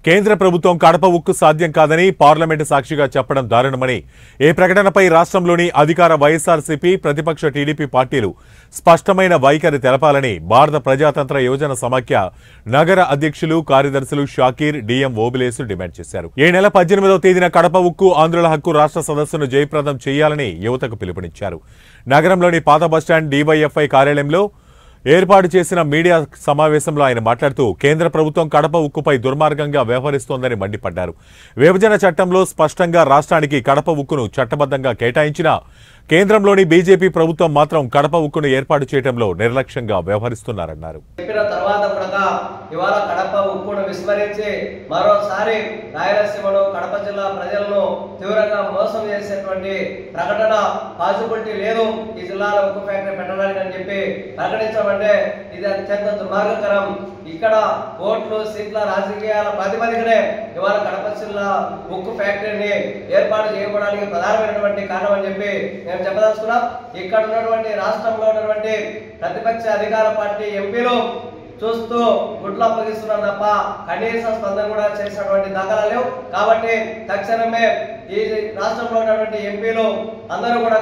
కేంద్ర ప్రభుత్వం కడప ఉక్కు సాధ్యం కాదని పార్లమెంటు సాక్షిగా చెప్పడం దారుణమని ఏ ప్రకటనపై రాష్ట్రంలోని అధికార వైఎస్ఆర్సీపీ ప్రతిపక్ష టీడీపీ పార్టీలు స్పష్టమైన వైఖరి తెలపాలని భారత ప్రజాతంత్ర యోజన సమాఖ్య నగర అధ్యక్షులు కార్యదర్శులు షాకీర్ డిఎం ఓబిలేసు డిమాండ్ చేశారు ఈ నెల పద్దెనిమిదవ తేదీన కడప ఉక్కు ఆంధ్రుల హక్కు రాష్ట్ర సదస్సును జయప్రదం చేయాలని యువతకు పిలుపునిచ్చారు నగరంలోని పాత బస్టాండ్ డీవైఎఫ్ఐ కార్యాలయంలో ఏర్పాటు చేసిన మీడియా సమావేశంలో ఆయన మాట్లాడుతూ కేంద్ర ప్రభుత్వం కడప ఉక్కుపై దుర్మార్గంగా వ్యవహరిస్తోందని మండిపడ్డారు విభజన చట్టంలో స్పష్టంగా రాష్ట్రానికి కడప ఉక్కును చట్టబద్ధంగా కేటాయించినా కేంద్రంలోని బీజేపీ ప్రభుత్వం మాత్రం కడప ఉక్కును ఏర్పాటు చేయడంలో నిర్లక్ష్యంగా వ్యవహరిస్తున్నారన్నారు చెప్పిన తర్వాత కూడా ఇవాళ కడప ఉక్కును విస్మరించి మరోసారి రాయలసీమను కడప జిల్లా ప్రజలను తీవ్రంగా మోసం చేసేటువంటి ప్రకటన పాసిబిలిటీ లేదు ఈ జిల్లాలో ఉక్కు ఫ్యాక్టరీ పెట్టడానికి అని చెప్పి ప్రకటించమంటే ఇది అత్యంత దుర్మార్గకరం ఇక్కడ ఓట్లు సీట్ల రాజకీయాల ప్రాతిపదికనే ఇవాళ కడప జిల్లా ఉక్కు ఫ్యాక్టరీని ఏర్పాటు చేయడానికి ప్రధానమైనటువంటి కారణం అని చెప్పి మేము చెప్పదలుచుకున్నాం ఇక్కడ ఉన్నటువంటి రాష్ట్రంలో ఉన్నటువంటి ప్రతిపక్ష అధికార పార్టీ ఎంపీలు చూస్తూ గుడ్లు అప్పగిస్తున్నారు తప్ప కనీస స్పందన కూడా చేసినటువంటి దాఖలా లేవు కాబట్టి తక్షణమే ఈ రాష్ట్రంలో ఉన్నటువంటి ఎంపీలు అందరూ కూడా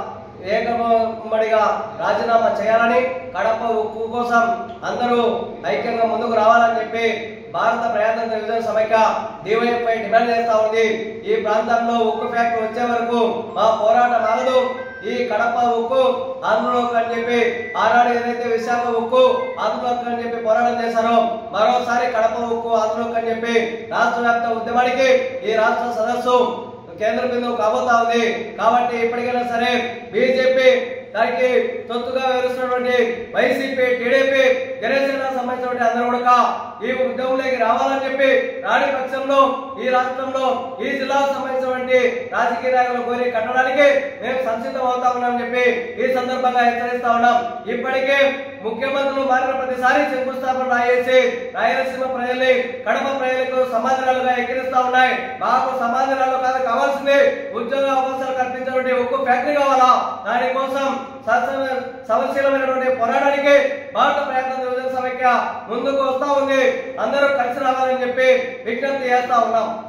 ఏకమ్మడిగా రాజీనామా చేయాలని కడప ఉక్కు కోసం అందరూ ఐక్యంగా ముందుకు రావాలని చెప్పి భారత ప్రజాతంత్ర విభజన సమైక్య డివైఎఫ్ఐ డిమాండ్ చేస్తా ఉంది ఈ ప్రాంతంలో ఉక్కు ఫ్యాక్టరీ వచ్చే వరకు మా పోరాటం ఆగదు ఈ కడప ఉక్కు ఆంధ్రలోకి అని చెప్పి ఆనాడు ఏదైతే విశాఖ ఉక్కు ఆంధ్రలోకి అని చెప్పి పోరాటం చేశారో మరోసారి కడప ఉక్కు ఆంధ్రలోకి అని చెప్పి రాష్ట్ర వ్యాప్త ఉద్యమానికి ఈ రాష్ట్ర సదస్సు కేంద్ర బిందువు కాబోతా ఉంది కాబట్టి ఇప్పటికైనా సరే బీజేపీ దానికి తొత్తుగా వ్యవహరిస్తున్నటువంటి వైసీపీ టీడీపీ జనసేన సంబంధించినటువంటి అందరూ కూడా ఈ ఉద్యమంలోకి రావాలని చెప్పి రాని పక్షంలో ఈ రాష్ట్రంలో ఈ జిల్లాకు సంబంధించినటువంటి రాజకీయ నాయకులు కోరి కట్టడానికి మేము సంసిద్ధం అవుతా ఉన్నామని చెప్పి ఈ సందర్భంగా హెచ్చరిస్తా ఉన్నాం ఇప్పటికే ముఖ్యమంత్రులు మారిన ప్రతిసారి శంకుస్థాపన రాయేసి రాయలసీమ ప్రజల్ని కడప ప్రజలకు సమాధానాలుగా ఎక్కిరిస్తా ఉన్నాయి మాకు సమాధానాలు కాదు కావాల్సింది ఉద్యోగ అవకాశాలు కల్పించినటువంటి ఉక్కు ఫ్యాక్టరీ కావాలా దానికోసం శాసన- సమస్యలమైనటువంటి పోరాటానికి భారత ప్రయత్నం యువజన సమైక్య ముందుకు వస్తా ఉంది అందరూ కలిసి రావాలని చెప్పి విజ్ఞప్తి చేస్తా ఉన్నాం